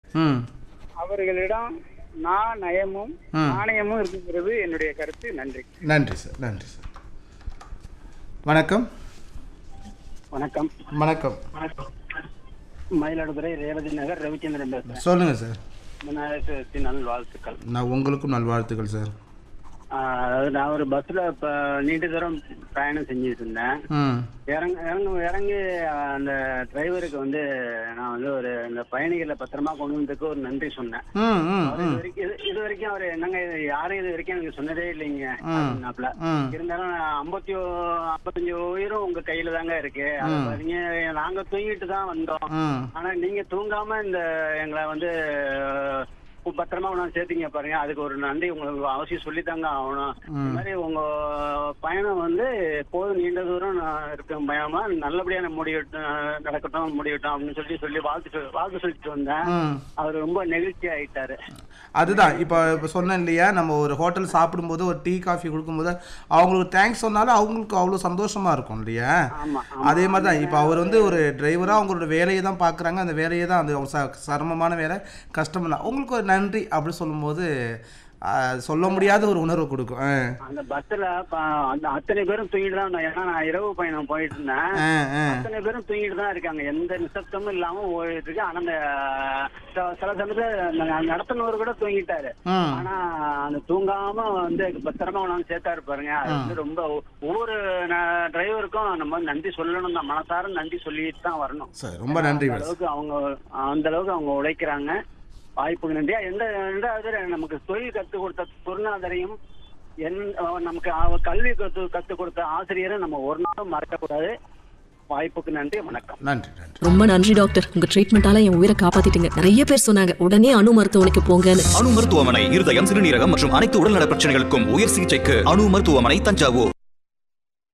ம் அவர்களிடம் நான் நயமும் ம். நாணயமும் இருக்குங்கிறது என்னுடைய கருத்து நன்றி நன்றி சார் நன்றி சார் வணக்கம் வணக்கம் வணக்கம் மயிலாடுதுறை ரேவதி நகர் ரவிச்சந்திரன் பேசுறேன் சொல்லுங்கள் சார் விநாயகர் சதுர்த்தி நல் வாழ்த்துக்கள் நான் உங்களுக்கும் நல்வாழ்த்துக்கள் சார் ஆஹ் அதாவது நான் ஒரு பஸ்ல இப்ப நீண்ட தூரம் பயணம் செஞ்சுட்டு இருந்தேன் ம் இறங்க இறங்க இறங்கி ஆஹ் அந்த டிரைவருக்கு வந்து நான் வந்து ஒரு இந்த பயணிகளை பத்திரமா கொண்டு வந்ததுக்கு ஒரு நன்றி சொன்னேன் ம் ம் அவரு இது வரைக்கும் இது- இது வரைக்கும் அவர் என்னங்க இது யாரும் இது வரைக்கும் எனக்கு சொன்னதே இல்லைங்க அப்படின்னாப்புல ம் இருந்தாலும் ஐம்பத்தி ஐம்பத்தஞ்சு உயிரும் உங்க கையில தாங்க இருக்கு அதை பாருங்க நாங்க தூங்கிட்டு தான் வந்தோம் ம் ஆனா நீங்க தூங்காம இந்த எங்களை வந்து அஹ், பத்திரமா கொண்டாந்து சேர்த்தீங்க பாருங்க அதுக்கு ஒரு நன்றி உங்களுக்கு அவசியம் சொல்லித்தாங்க ஆகணும் இந்த மாதிரி உங்க பயணம் வந்து எப்போதும் நீண்ட தூரம் நான் இருக்கும் பயணமா நல்லபடியான முடியட்டும் நடக்கட்டும் முடியட்டும் அப்படின்னு சொல்லி சொல்லி வாழ்த்து சொல்- வாழ்த்து சொல்லிட்டு வந்தேன் ம் அவர் ரொம்ப நெகிழ்ச்சி ஆயிட்டாரு அதுதான் இப்போ இப்போ சொன்னேன் இல்லையா நம்ம ஒரு ஹோட்டல் சாப்பிடும்போது ஒரு டீ காஃபி கொடுக்கும்போது அவங்களுக்கு தேங்க்ஸ் சொன்னாலும் அவங்களுக்கு அவ்வளோ சந்தோஷமா இருக்கும் இல்லையா ஆமா அதே மாதிரி தான் இப்போ அவர் வந்து ஒரு டிரைவராக அவங்களோட வேலையை தான் பார்க்குறாங்க அந்த வேலையை தான் அது அவங்க ச- சிரமமான வேலை கஷ்டம் தான் உங்களுக்கு ஒரு நன்றி அப்படி சொல்லும்போது ஆ, சொல்ல முடியாத ஒரு உணர்வு கொடுக்கும் ஆ. அந்த பஸ்ல அந்த அத்தனை பேரும் தூங்கிட்டு தான் இருந்தாங்க. ஏன்னா நான் இரவு பயணம் போயிட்டு இருந்தேன் ஆ, ஆ. அத்தனை பேரும் தூங்கிட்டு தான் இருக்காங்க எந்த நிசப்தமும் இல்லாம ஓடிட்டு இருக்கு ஆனா அந்த ச- சில சமயத்துல ந- நடத்துனவர் கூட தூங்கிட்டாரு ம் ஆனா அந்த தூங்காம வந்து பத்திரமா கொண்டாந்து சேர்த்தாரு பாருங்க அது வந்து ரொம்ப ஒ- ஒவ்வொரு டிரைவருக்கும் நம்ம நன்றி சொல்லணும் தான் மனசார நன்றி சொல்லிட்டு தான் வரணும் சரி ரொம்ப நன்றி அந்த அளவுக்கு அவங்க அந்த அளவுக்கு அவங்க உழைக்கிறாங்க வாய்ப்புக்கு நன்றி எந்த ரெண்டாவது நமக்கு தொழில் கற்றுக் கொடுத்த குருநாதரையும் என் நமக்கு அவ- கல்வி கத்து கற்றுக் கொடுத்த ஆசிரியரை நம்ம ஒரு நாளும் மறக்கக்கூடாது வாய்ப்புக்கு நன்றி வணக்கம் நன்றி நன்றி ரொம்ப நன்றி டாக்டர் உங்க ட்ரீட்மெண்டால என் உயிரை காப்பாத்திட்டீங்க நிறைய பேர் சொன்னாங்க உடனே அணு மருத்துவமனைக்கு போங்கன்னு அணு மருத்துவமனை இருதயம் சிறுநீரகம் மற்றும் அனைத்து உடல்நல பிரச்சனைகளுக்கும் உயர் சிகிச்சைக்கு அணு மருத்துவமனை தஞ்சாவூர்